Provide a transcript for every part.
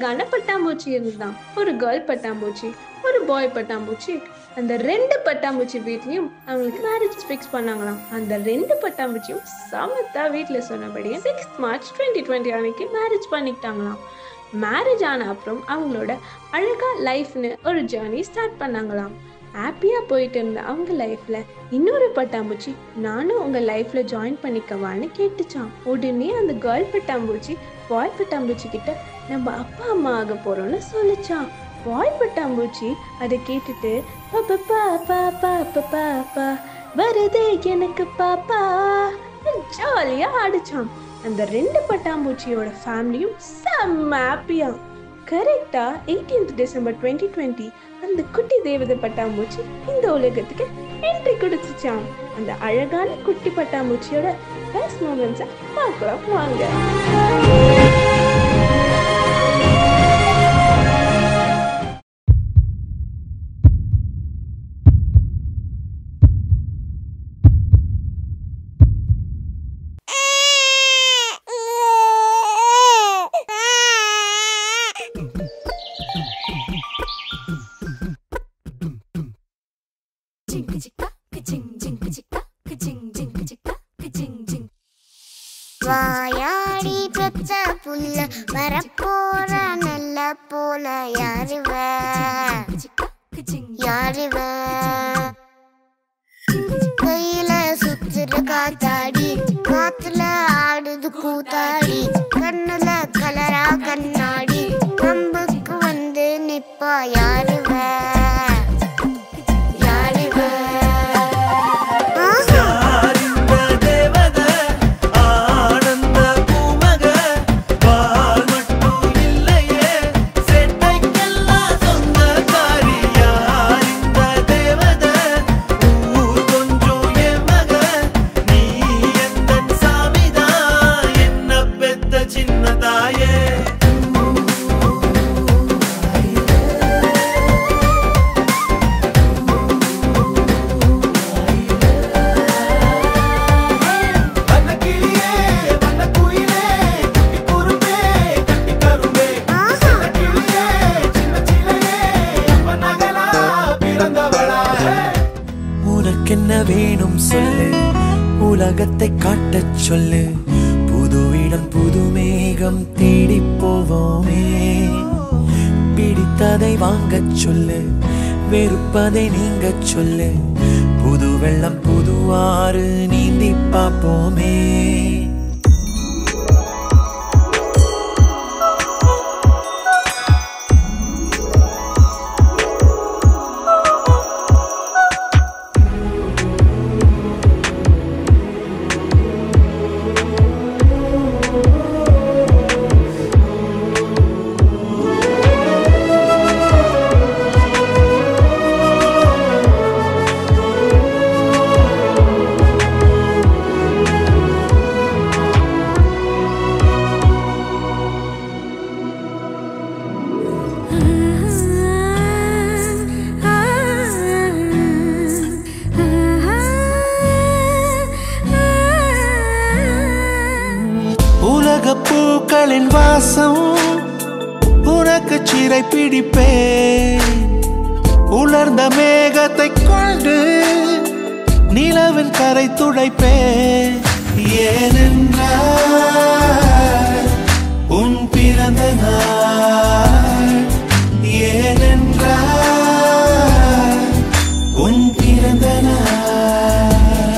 அழகான பட்டாம்பூச்சி இருந்தான் ஒரு கேர்ள் பட்டாம்பூச்சி ஒரு பாய் பட்டாம்பூச்சி அந்த ரெண்டு பட்டாம்பூச்சி வீட்லயும் அவங்களுக்கு மேரேஜ் ஃபிக்ஸ் பண்ணாங்களாம் அந்த ரெண்டு பட்டாம்பூச்சியும் சமத்தா வீட்ல சொன்னபடியே சிக்ஸ்த் மார்ச் டுவெண்ட்டி டுவெண்ட்டி அன்னைக்கு மேரேஜ் பண்ணிக்கிட்டாங்களாம் மேரேஜ் ஆன அப்புறம் அவங்களோட அழகா லைஃப்னு ஒரு ஜேர்னி ஸ்டார்ட் பண்ணாங்களாம் ஹாப்பியாக போயிட்டு இருந்த அவங்க லைஃப்பில் இன்னொரு பட்டாம்பூச்சி நானும் உங்கள் லைஃப்பில் ஜாயின் பண்ணிக்கவான்னு கேட்டுச்சான் உடனே அந்த கேர்ள் பட்டாம்பூச்சி பாய் பட்டாம்பூச்சி கிட்ட நம்ம அப்பா அம்மா ஆக போகிறோம்னு சொல்லிச்சான் பாய் பட்டாம்பூச்சி அதை கேட்டுட்டு பாப்பா பாப்பா பாப்பா பாப்பா வருதே எனக்கு பாப்பா ஜாலியாக ஆடிச்சான் அந்த ரெண்டு பட்டாம்பூச்சியோட ஃபேமிலியும் செம்ம ஹாப்பியா கரெக்டா 18th டிசம்பர் டுவெண்ட்டி டுவெண்ட்டி அந்த குட்டி தேவதை பட்டாம்பூச்சி இந்த உலகத்துக்கு என்ட்ரி கொடுத்துச்சாம் அந்த அழகான குட்டி பட்டாம்பூச்சியோட பெஸ்ட் மூமெண்ட்ஸை பார்க்கலாம் வாங்க வாயாடி பெத்த புள்ள வரப்போற நல்ல போல யாருவ யாருவ கையில சுத்துற காத்தாடி காத்துல ஆடுது கூத்தாடி கண்ணுல கலரா கண்ணாடி கம்புக்கு வந்து நிப்பா யாருவ யாருவ ஆஹா யாரிந்த தேவத ஆனந்த பூமக பால் மட்டும் இல்லையே செட்டைக்கெல்லாம் சொந்தக்காரி யாரிந்த தேவத ஊர் கொஞ்சம் என் மக நீ எந்தன் சாமிதான் என்ன பெத்த சின்ன தாயே வண்ணக்கிளியே வண்ணக்குயிலே குட்டி குரும்பே கட்டி கரும்பே ஆஹா கிளியே சின்ன சிலையே அப்ப நகலா பிறந்தவளா உனக்கென்ன வேணும் சொல்லு உலகத்தை காட்டச் சொல்லு புது இடம் புது மேகம் தேடி போவோமே பிடித்ததை வாங்கச் சொல்லு வெறுப்பதை நீங்கச் சொல்லு புது வெள்ளம் புது ஆறு நீந்தி பார்ப்போமே உலக பூக்களின் வாசம் உனக்கு சிறை பிடிப்பேன் உலர்ந்த மேகத்தை கொண்டு நிலவின் கரை துடைப்பேன் ஏனென்றால் உன் பிறந்த நாள் ஏனென்றால் உன் பிறந்த நாள்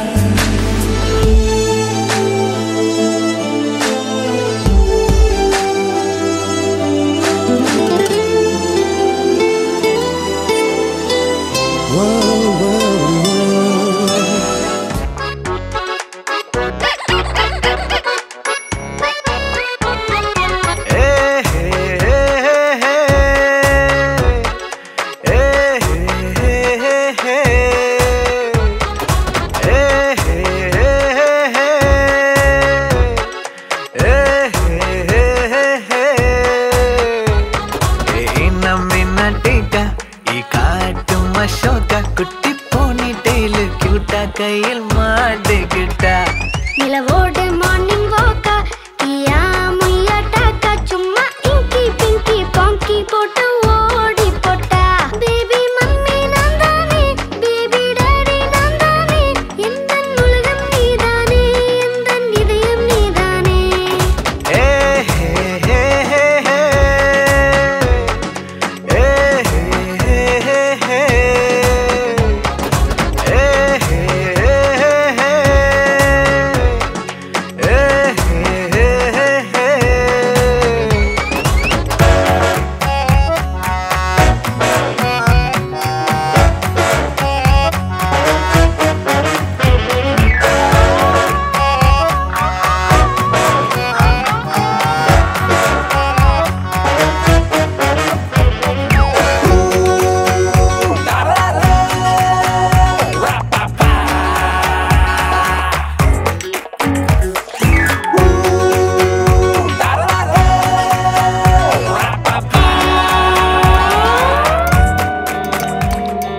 குட்டி போனி டெய்லு கியூட்டா கையில் மாட்டுக்கிட்டா நிலவோடு மார்னிங் வாக்கா கியா முய்யா டாக்கா சும்மா இங்கி பிங்கி பா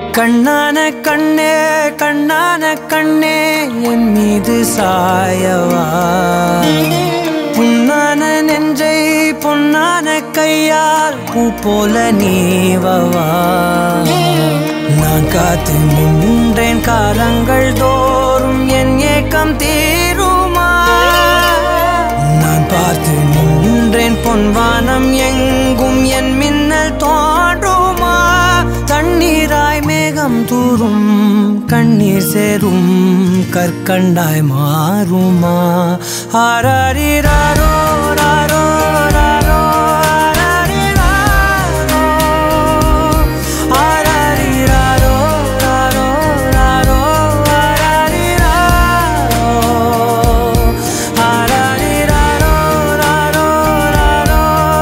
கண்ணான கண்ணே கண்ணான கண்ணே என் மீது சாயவா புண்ணான நெஞ்சை பொன்னான கையால் பூ போல நீவவா நான் காத்து நின்றேன் காலங்கள் தோறும் என் ஏக்கம் தீருமா நான் பார்த்து நின்றேன் பொன்வானம் எங்கும் என் மின்னல் தோன்றுமா தண்ணீராய் மேகம் தூரும் கண்ணீர் சேரும் கற்கண்டாய் மாறுமா ஆராரிராரோ ராரோ ராரோ ஆராரிராரோ ஆராரிராரோ ராரோ ராரோ ஆராரிராரோ ஆராரிராரோ ராரோ ராரோ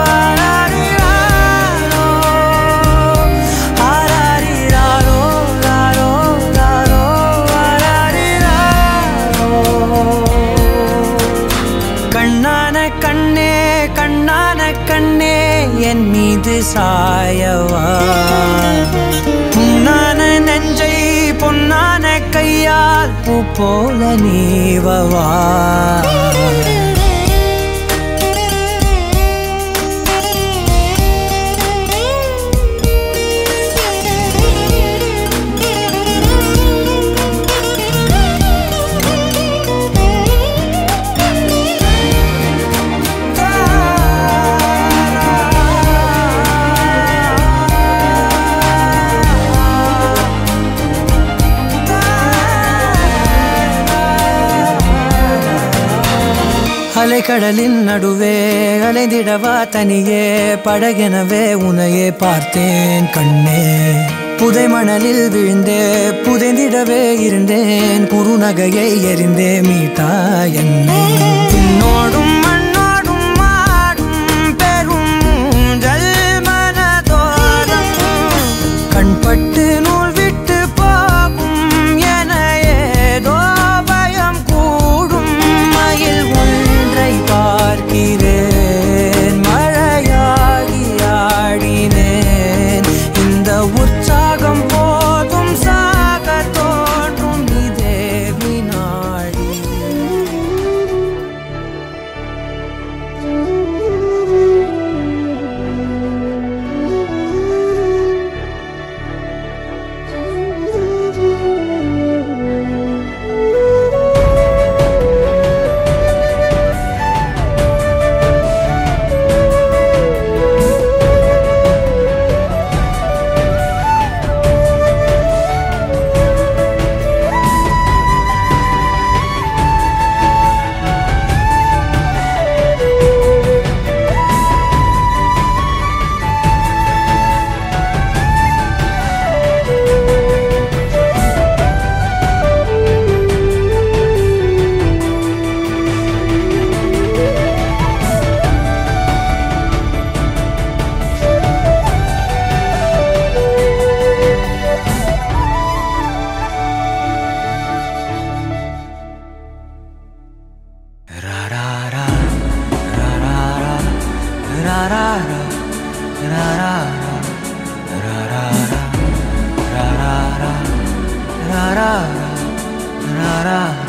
ஆராரிராரோ ஆராரிராரோ ராரோ ராரோ ஆராரிராரோ கண்ணான கண்ணே கண்ணான கண்ணே என் மீது சாயவா புண்ணான நெஞ்சை பொன்னான கையால் பூ போல நீவவா அலைக்கடலின் நடுவே அலைந்திடவா தனியே படகெனவே உனையே பார்த்தேன் கண்ணே புதை மணலில் விழுந்தே புதைந்திடவே இருந்தேன் குறுநகையை எறிந்தே மீட்டா என்னை பின்னோடும் மண்ணோடும் மாடும் பெரும் ஊஞ்சல் மனதோரம் கண்பட்டு நூல் விட்டு போகும் என ஏதோ பயம் கூடும் மயில் ஒன்றை பார்க்கிறேன் மழையாகி ஆடினேன் இந்த உற்சாகம் போதும் சாக தோன்றும் இதே வினாடி ra ra ra ra ra ra ra